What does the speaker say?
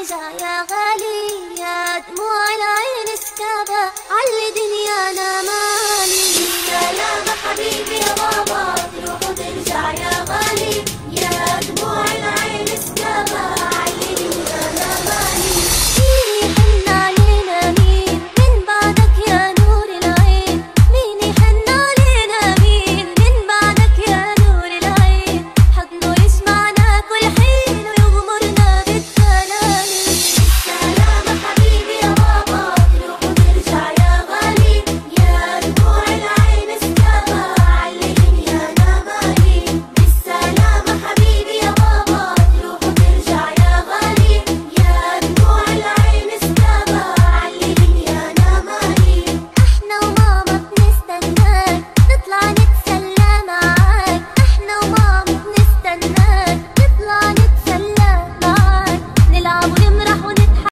ترجع يا غالي يا دموع العين سكابة علي دنيانا مالي سلام حبيبي يا بابا تروح وترجع يا غالي يا دموع العين سكابة علي دنيانا مالي مين يحن علينا مين من بعدك يا نور العين مين يحن علينا مين من بعدك يا نور العين حضنه يسمعنا كل حين ويغمرنا بالدلالي السلام حبيبي يا بابا تروح وترجع يا غالي يا دموع العين سكابة علي دنيانا مالي بالسلام حبيبي يا بابا تروح وترجع يا غالي يا دموع العين سكابة علي دنيانا مالي احنا وماما بنستناك نطلع نتسلى معاك احنا وماما بنستناك نطلع